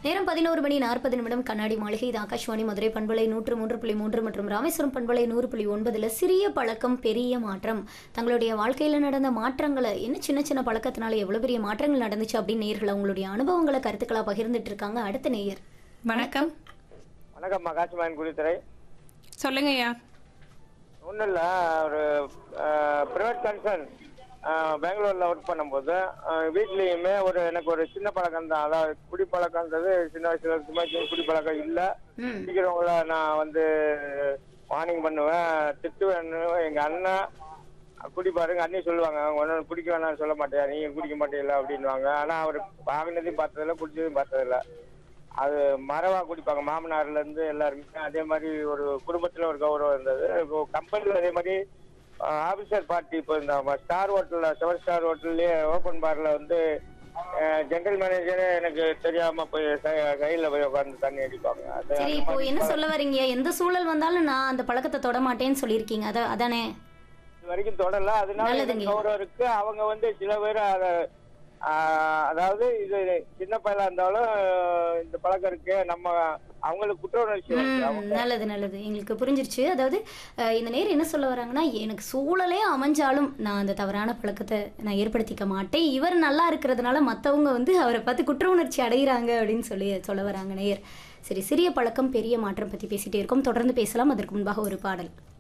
நேரம் பதினோரு மணி நாற்பது நிமிடம் கண்ணாடி மாளிகை இது ஆகாஷ்வாணி மதுரை பண்பலை நூற்று மூன்று புள்ளி மூன்று மற்றும் ராமேஸ்வரம் பண்பலை நூறு புள்ளி ஒன்பதுல சிறிய பழக்கம் பெரிய மாற்றம் தங்களுடைய வாழ்க்கையில நடந்த மாற்றங்களை என்ன சின்ன சின்ன பழக்கத்தினால எவ்வளவு பெரிய மாற்றங்கள் நடந்துச்சு அப்படின்னு நேயர்கள் அவங்களுடைய அனுபவங்களை கருத்துக்களா பகிர்ந்துட்டு இருக்காங்க அடுத்த நேயர் வணக்கம் வணக்கம் மகாசிமாயன் குடித்துறை சொல்லுங்கய்யா ஒன்றும் இல்லை ஒரு ப்ரைவேட் கன்சர்ன் பெங்களூரில் ஒர்க் பண்ணும்போது அஹ், வீட்லேயுமே ஒரு எனக்கு ஒரு சின்ன பழக்கம் தான் அதாவது குடிப்பழக்கன்றது சின்ன வயசுல இருக்கும்போது குடிப்பழக்கம் இல்லை ம் குடிக்கிறவங்கள நான் வந்து வார்னிங் பண்ணுவேன் திட்டுவேன் எங்கள் அண்ணன் குடிப்பாரு எங்கள் அண்ணி சொல்லுவாங்க ஒன்றும் குடிக்க வேணாம்னு சொல்ல மாட்டேன் நீங்கள் குடிக்க மாட்டீங்களா அப்படின்வாங்க ஆனால் அவர் வாங்கினதையும் பார்த்ததில்ல குடிச்சதையும் பார்த்ததில்ல அது மரவா குடிப்பாங்க மாமனார்ல இருந்து எல்லாருமே அதே மாதிரி ஒரு குடும்பத்துல ஒரு கௌரவம் இருந்தது இப்போ கம்பெனில அதே மாதிரி ஆபீசர் பார்ட்டி இப்போ இந்த ஸ்டார் ஹோட்டல்ல செவன் ஸ்டார் ஹோட்டல்லே ஓப்பன் பார்ல வந்து ஜெனரல் மேனேஜரே எனக்கு தெரியாம போய் ச- கையில போய் உட்காந்து தண்ணி அடிப்பாங்க அது சரி இப்போ என்ன சொல்ல வரீங்க எந்த சூழல் வந்தாலும் நான் அந்த பழக்கத்தை தொட மாட்டேன்னு சொல்லியிருக்கீங்க அத அதானே இது வரைக்கும் தொடரல அதனால நல்லதுங்க. எனக்கு கௌரவம் இருக்கு அவங்க வந்து சில பேர் அத ஆஹ், அதாவது இது சின்ன பையலா இருந்தாலும் இந்த பழக்கம் இருக்கு நம்ம அவங்களுக்கு குற்ற உணர்ச்சி வருது ம், அவங்க நல்லது நல்லது எங்களுக்கு புரிஞ்சிருச்சு அதாவது அஹ், இந்த நேரம் என்ன சொல்ல வராங்கன்னா எனக்கு சூழலே அமைஞ்சாலும் நான் அந்த தவறான பழக்கத்தை நான் ஏற்படுத்திக்க மாட்டேன் இவர் நல்லா இருக்கிறதுனால மற்றவங்க வந்து அவரை பார்த்து குற்ற உணர்ச்சி அடைகிறாங்க அப்படின்னு சொல்லி சொல்ல வராங்க நேயர் சரி சிறிய பழக்கம் பெரிய மாற்றம் பற்றி பேசிட்டே இருக்கோம் தொடர்ந்து பேசலாம் அதற்கு முன்பாக ஒரு பாடல்